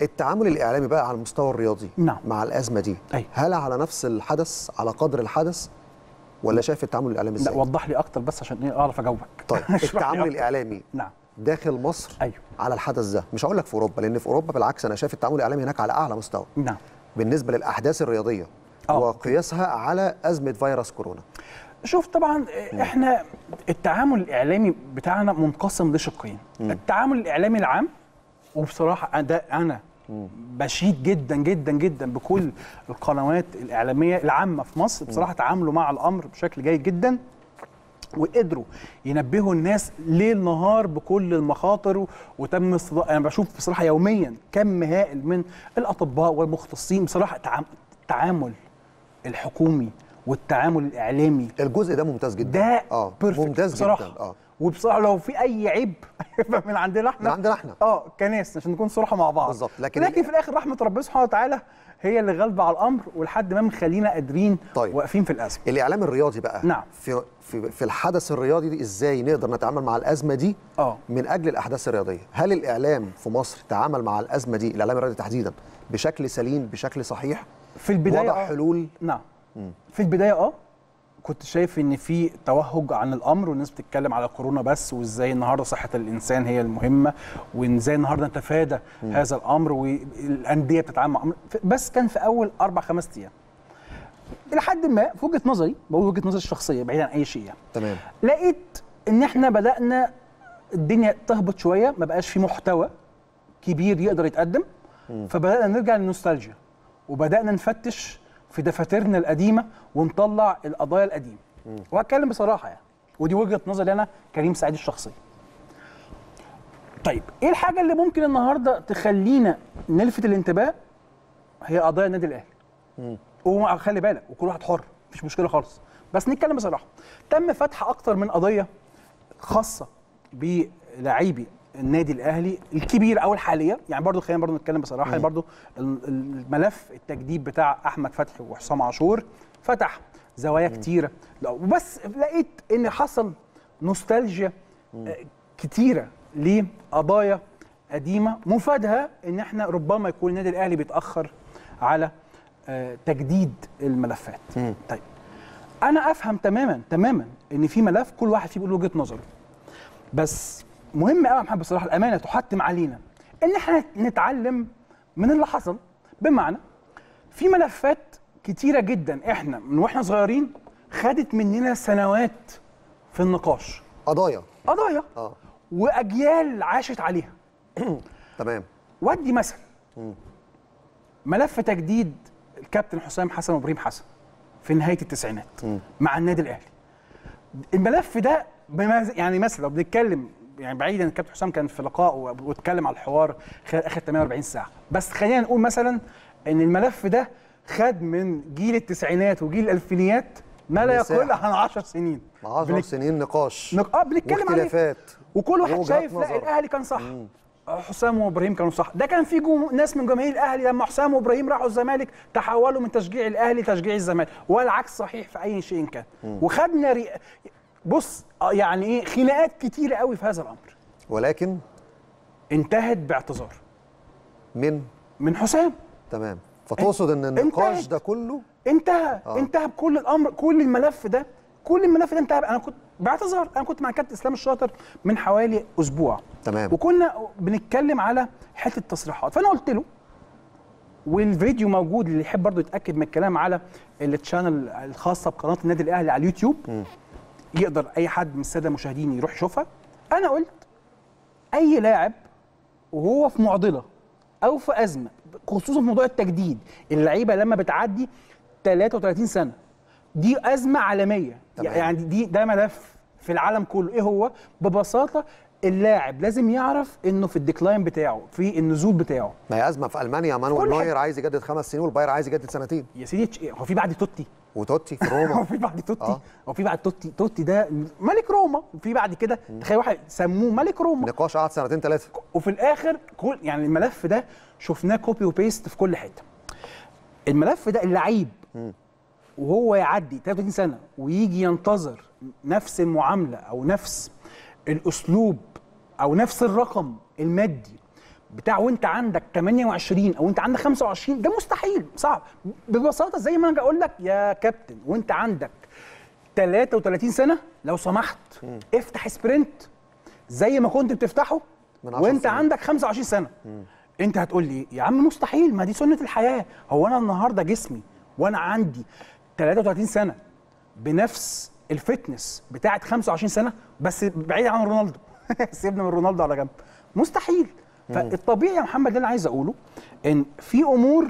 التعامل الاعلامي بقى على المستوى الرياضي نعم. مع الازمه دي أيوة. هل على نفس الحدث على قدر الحدث ولا شايف التعامل الاعلامي لا ازاي وضح لي اكتر بس عشان ايه اعرف اجاوبك طيب اشرح لي التعامل أكتر. الاعلامي نعم داخل مصر ايوه على الحدث ده مش هقول لك في اوروبا لان في اوروبا بالعكس انا شايف التعامل الاعلامي هناك على اعلى مستوى نعم بالنسبه للاحداث الرياضيه آه. وقياسها على ازمه فيروس كورونا شوف طبعا احنا التعامل الاعلامي بتاعنا منقسم لشقين التعامل الاعلامي العام وبصراحه ده انا بشيد جدا جدا جدا بكل القنوات الاعلاميه العامه في مصر بصراحه تعاملوا مع الامر بشكل جيد جدا وقدروا ينبهوا الناس ليل نهار بكل المخاطر وتم استضاء انا بشوف بصراحه يوميا كم هائل من الاطباء والمختصين بصراحه تعام- التعامل الحكومي والتعامل الاعلامي الجزء ده ممتاز جدا ده اه perfect ممتاز بصراحة. جدا اه وبصراحه لو في اي عيب هيبقى من عندنا احنا من عندنا احنا. اه كناس عشان نكون صراحه مع بعض بالظبط، لكن- لكن لكن في الاخر رحمه ربنا سبحانه وتعالى هي اللي غالبه على الامر ولحد ما مخلينا قادرين طيب. واقفين في الازمه الاعلام الرياضي بقى نعم. في في في الحدث الرياضي دي ازاي نقدر نتعامل مع الازمه دي اه من اجل الاحداث الرياضيه هل الاعلام في مصر تعامل مع الازمه دي الاعلام الرياضي تحديدا بشكل سليم بشكل صحيح في البدايه وضع آه. حلول نعم في البدايه اه كنت شايف ان في توهج عن الامر والناس بتتكلم على كورونا بس وازاي النهارده صحه الانسان هي المهمه وازاي النهارده نتفادى هذا الامر والانديه بتتعامل مع الأمر. بس كان في اول اربع خمس ايام الى حد ما في وجهه نظري بقول وجهه نظري الشخصيه بعيدا عن اي شيء يعني تمام لقيت ان احنا بدانا الدنيا تهبط شويه ما بقاش في محتوى كبير يقدر يتقدم فبدانا نرجع للنوستالجيا وبدانا نفتش في دفاترنا القديمه ونطلع القضايا القديمه وهتكلم بصراحه يعني ودي وجهه نظري انا كريم سعيد الشخصيه طيب ايه الحاجه اللي ممكن النهارده تخلينا نلفت الانتباه هي قضايا النادي الاهلي وخلي بالك وكل واحد حر مفيش مشكله خالص بس نتكلم بصراحه تم فتح اكتر من قضيه خاصه بلاعبي النادي الاهلي الكبير او الحاليه يعني برضو خلينا برضو نتكلم بصراحه يعني برضو ال- الملف التجديد بتاع احمد فتحي وحسام عاشور فتح زوايا كتيره لا وبس لقيت ان حصل نوستالجيا آه، كتيره لقضايا قديمه مفادها ان احنا ربما يكون النادي الاهلي بيتاخر على آه، تجديد الملفات طيب انا افهم تماما تماما ان في ملف كل واحد فيه بيقول وجهه نظره بس مهم قوي يا محمد بصراحه الامانه تحتم علينا ان احنا نتعلم من اللي حصل بمعنى في ملفات كتيره جدا احنا من واحنا صغيرين خدت مننا سنوات في النقاش قضايا قضايا اه واجيال عاشت عليها تمام ودي مثلا ملف تجديد الكابتن حسام حسن وابراهيم حسن في نهايه التسعينات مع النادي الاهلي الملف ده بمز... يعني مثلا لو بنتكلم يعني بعيدا الكابتن حسام كان في لقاء و- واتكلم على الحوار خلال اخر 48 ساعه بس خلينا نقول مثلا ان الملف ده خد من جيل التسعينات وجيل الالفينيات ما لا مساحة. يقل عن 10 سنين 10 بنك- سنين نقاش نق- اه بنتكلم عليه واختلافات وكل واحد ووجهات شايف لا نظر. الاهلي كان صح حسام وابراهيم كانوا صح ده كان في جو ناس من جماهير الاهلي لما حسام وابراهيم راحوا الزمالك تحولوا من تشجيع الاهلي لتشجيع الزمالك والعكس صحيح في اي شيء كان وخدنا ري... بص آه يعني ايه خناقات كتيره قوي في هذا الامر ولكن انتهت باعتذار من من حسام تمام فتقصد ان النقاش انتهت. ده كله انتهى آه. انتهى بكل الامر كل الملف ده كل الملف ده انتهى انا كنت باعتذار انا كنت مع كابتن اسلام الشاطر من حوالي اسبوع تمام وكنا بنتكلم على حته التصريحات فانا قلت له والفيديو موجود اللي يحب برضه يتاكد من الكلام على التشانل الخاصه بقناه النادي الاهلي على اليوتيوب يقدر اي حد من الساده المشاهدين يروح يشوفها انا قلت اي لاعب وهو في معضله او في ازمه خصوصا في موضوع التجديد اللعيبه لما بتعدي 33 سنه دي ازمه عالميه تمام. يعني دي ده ملف في العالم كله ايه هو ببساطه اللاعب لازم يعرف انه في الديكلاين بتاعه في النزول بتاعه ما هي ازمه في المانيا مانويل كل حاجة. نوير عايز يجدد خمس سنين والباير عايز يجدد سنتين يا سيدي تش- هو في بعد توتي وتوتي في هو روما في بعد توتي آه. هو في بعد توتي توتي ده ملك روما وفي بعد كده تخيل واحد سموه ملك روما نقاش قعد سنتين ثلاثه وفي الاخر كل يعني الملف ده شفناه كوبي وبيست في كل حته الملف ده اللعيب وهو يعدي 33 سنه ويجي ينتظر نفس المعامله او نفس الاسلوب او نفس الرقم المادي بتاع وانت عندك 28 او انت عندك 25 ده مستحيل صعب ببساطه زي ما انا اقول لك يا كابتن وانت عندك 33 سنه لو سمحت افتح سبرنت زي ما كنت بتفتحه من عشر وانت سنين. عندك 25 سنه انت هتقول لي يا عم مستحيل ما دي سنه الحياه هو انا النهارده جسمي وانا عندي 33 سنه بنفس الفتنس بتاعت 25 سنه بس بعيد عن رونالدو سيبنا من رونالدو على جنب مستحيل فالطبيعي يا محمد اللي انا عايز اقوله ان في امور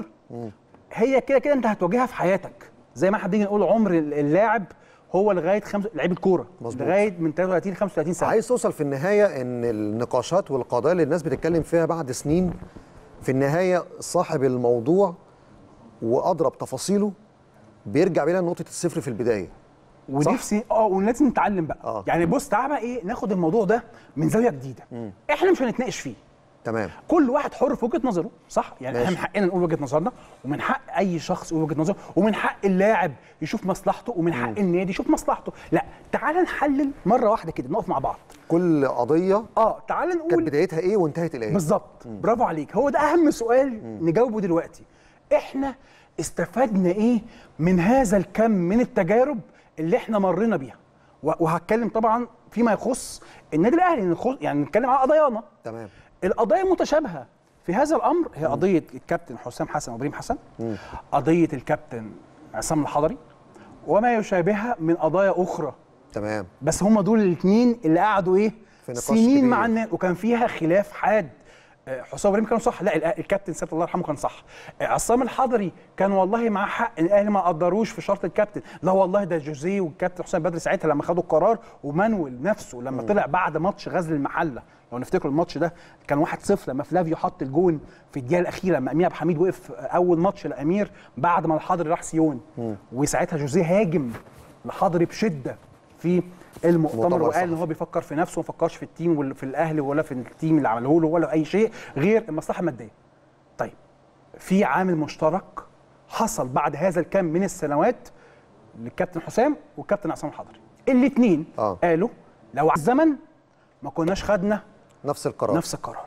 هي كده كده انت هتواجهها في حياتك زي ما احنا بنيجي نقول عمر اللاعب هو لغايه خمس لعيب الكوره مظبوط. لغايه من 33 ل 35 سنه عايز توصل في النهايه ان النقاشات والقضايا اللي الناس بتتكلم فيها بعد سنين في النهايه صاحب الموضوع واضرب تفاصيله بيرجع بينا لنقطه الصفر في البدايه ونفسي اه ولازم نتعلم بقى آه. يعني بص تعالى بقى ايه ناخد الموضوع ده من زاويه جديده احنا مش هنتناقش فيه تمام كل واحد حر في وجهه نظره صح يعني احنا ماشي. من حقنا نقول وجهه نظرنا ومن حق اي شخص يقول وجهه نظره ومن حق اللاعب يشوف مصلحته ومن حق النادي يشوف مصلحته لا تعالى نحلل مره واحده كده نقف مع بعض كل قضيه اه تعالى كانت نقول بدايتها ايه وانتهت الايه بالظبط برافو عليك هو ده اهم سؤال نجاوبه دلوقتي احنا استفدنا ايه من هذا الكم من التجارب اللي احنا مرينا بيها و- وهتكلم طبعا فيما يخص النادي الاهلي نخص- يعني نتكلم على قضايانا تمام القضايا متشابهه في هذا الامر هي قضيه الكابتن حسام حسن وابراهيم حسن قضيه الكابتن عصام الحضري وما يشابهها من قضايا اخرى تمام بس هم دول الاثنين اللي قعدوا ايه في نقاش سنين كبير. مع الناس وكان فيها خلاف حاد آه، حسام ابراهيم كان صح لا الأ- الكابتن سيد الله يرحمه كان صح آه، عصام الحضري كان والله معاه حق ان الاهلي ما قدروش في شرط الكابتن لا والله ده جوزيه والكابتن حسام بدري ساعتها لما خدوا القرار ومانويل نفسه لما طلع بعد ماتش غزل المحله لو نفتكر الماتش ده كان 1-0 لما فلافيو حط الجون في الدقيقه الاخيره لما امير عبد الحميد وقف اول ماتش لامير بعد ما الحضري راح سيون وساعتها جوزيه هاجم الحضري بشده في المؤتمر مؤتمر وقال ان صحفي. هو بيفكر في نفسه وما فكرش في التيم ولا في الاهلي ولا في التيم اللي عمله له ولا اي شيء غير المصلحه الماديه. طيب في عامل مشترك حصل بعد هذا الكم من السنوات للكابتن حسام والكابتن عصام الحضري. الاثنين آه. قالوا لو على الزمن ما كناش خدنا نفس القرار نفس القرار.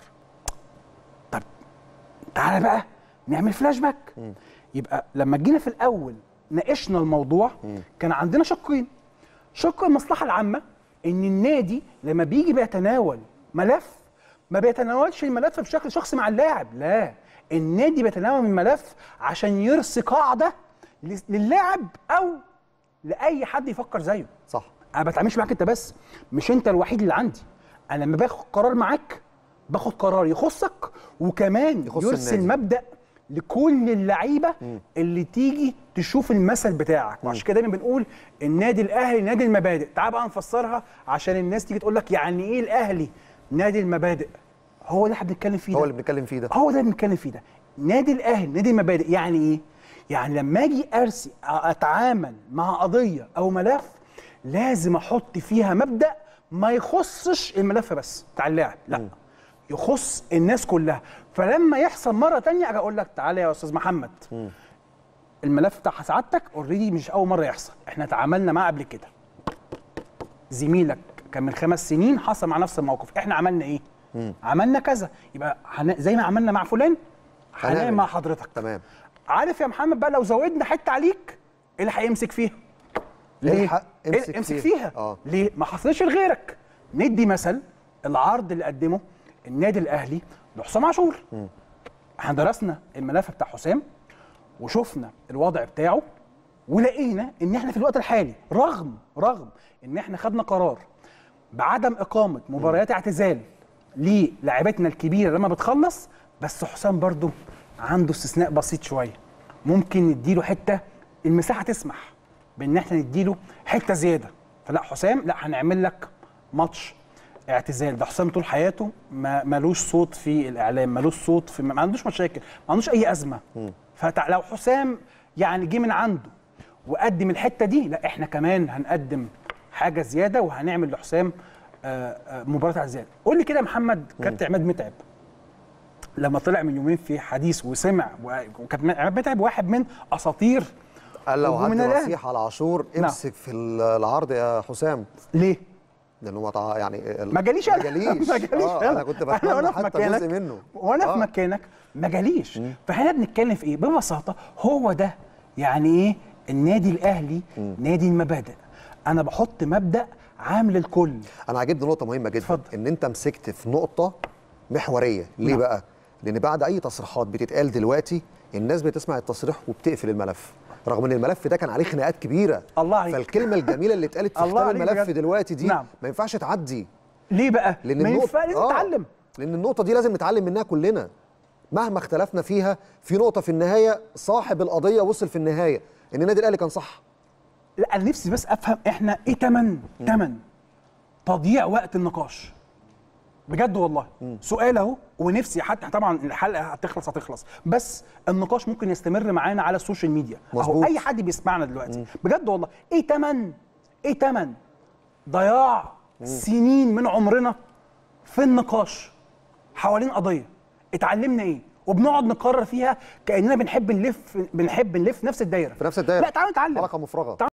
طب تعالى بقى نعمل فلاش باك. يبقى لما جينا في الاول ناقشنا الموضوع كان عندنا شقين. شق المصلحه العامه ان النادي لما بيجي بيتناول ملف ما بيتناولش الملف بشكل شخصي مع اللاعب لا النادي بيتناول الملف عشان يرسي قاعده لس- للاعب او لاي حد يفكر زيه صح انا ما بتعاملش معاك انت بس مش انت الوحيد اللي عندي انا لما باخد قرار معاك باخد قرار يخصك وكمان يخص يرسل النادي. مبدا لكل اللعيبه اللي تيجي تشوف المثل بتاعك وعشان كده دايما بنقول النادي الاهلي نادي المبادئ تعال بقى نفسرها عشان الناس تيجي تقول لك يعني ايه الاهلي نادي المبادئ هو اللي احنا بنتكلم فيه هو ده. اللي بنتكلم فيه ده هو ده اللي بنتكلم فيه ده نادي الاهلي نادي المبادئ يعني ايه يعني لما اجي ارسي اتعامل مع قضيه او ملف لازم احط فيها مبدا ما يخصش الملف بس بتاع اللاعب لا يخص الناس كلها فلما يحصل مره تانية اجي اقول لك تعالى يا استاذ محمد الملف بتاع سعادتك اوريدي مش اول مره يحصل احنا تعاملنا معاه قبل كده زميلك كان من خمس سنين حصل مع نفس الموقف احنا عملنا ايه عملنا كذا يبقى هن... زي ما عملنا مع فلان هنعمل هنعمل. مع حضرتك تمام عارف يا محمد بقى لو زودنا حته عليك ايه اللي هيمسك فيها الحق إيه امسك امسك فيها. فيها آه. ليه ما حصلش لغيرك ندي مثل العرض اللي قدمه النادي الاهلي لحسام عاشور احنا درسنا الملف بتاع حسام وشفنا الوضع بتاعه ولقينا ان احنا في الوقت الحالي رغم رغم ان احنا خدنا قرار بعدم اقامه مباريات اعتزال للاعبتنا الكبيره لما بتخلص بس حسام برضو عنده استثناء بسيط شويه ممكن نديله حته المساحه تسمح بان احنا نديله حته زياده فلا حسام لا هنعمل لك ماتش اعتزال ده حسام طول حياته ما ملوش صوت في الاعلام ملوش صوت في ما عندوش مشاكل ما عندوش اي ازمه فلو حسام يعني جه من عنده وقدم الحته دي لا احنا كمان هنقدم حاجه زياده وهنعمل لحسام آه، آه، مباراه اعتزال قول لي كده يا محمد كابتن عماد متعب لما طلع من يومين في حديث وسمع و- وكابتن عماد متعب واحد من اساطير قال لو ومن هدي الأهلي. نصيحه على عاشور نعم. امسك في العرض يا حسام ليه لانه ما تع- يعني ال- ما جاليش ما انا جاليش ما جاليش آه انا كنت أنا بتمنى وأنا في حتى مكانك- جزء منه وانا آه. في مكانك ما جاليش فاحنا بنتكلم في ايه ببساطه هو ده يعني ايه النادي الاهلي نادي المبادئ انا بحط مبدا عام للكل انا عاجبني نقطه مهمه جدا اتفضل. ان انت مسكت في نقطه محوريه ليه نعم. بقى لان بعد اي تصريحات بتتقال دلوقتي الناس بتسمع التصريح وبتقفل الملف رغم ان الملف ده كان عليه خناقات كبيره الله عليك. فالكلمه الجميله اللي اتقالت في الله ختام عليك الملف بجد. دلوقتي دي نعم. ما ينفعش تعدي ليه بقى لان ما النقطه ينفع لازم آه، نتعلم لان النقطه دي لازم نتعلم منها كلنا مهما اختلفنا فيها في نقطه في النهايه صاحب القضيه وصل في النهايه ان النادي الاهلي كان صح لا انا نفسي بس افهم احنا ايه تمن تمن تضييع وقت النقاش بجد والله سؤال اهو ونفسي حتى طبعا الحلقه هتخلص هتخلص بس النقاش ممكن يستمر معانا على السوشيال ميديا اهو مظبوط. اي حد بيسمعنا دلوقتي بجد والله ايه تمن ايه تمن ضياع سنين من عمرنا في النقاش حوالين قضيه اتعلمنا ايه وبنقعد نقرر فيها كاننا بنحب نلف بنحب نلف نفس الدايره في نفس الدايره لا تعالوا نتعلم حلقه مفرغه